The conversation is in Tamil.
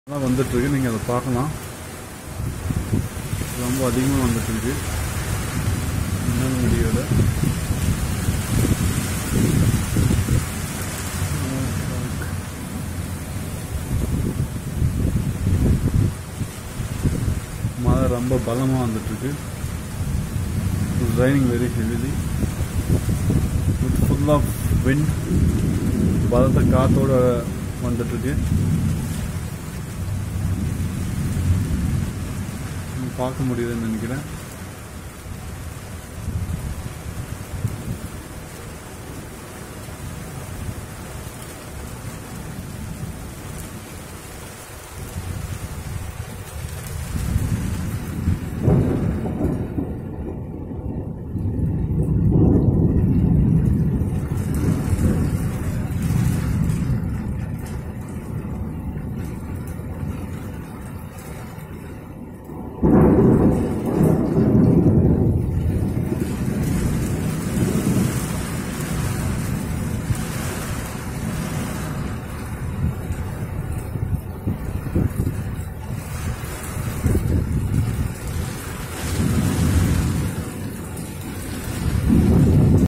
அதான் வந்துட்டுருக்கு நீங்கள் அதை பார்க்கலாம் ரொம்ப அதிகமாக வந்துட்டுருக்கு இன்னொரு வீடியோவில் மழை ரொம்ப பலமாக வந்துட்டுருக்கு raining very heavily with full of wind பலத்த காத்தோட வந்துட்டுருக்கு பார்க்க முடியுதுன்னு நினைக்கிறேன்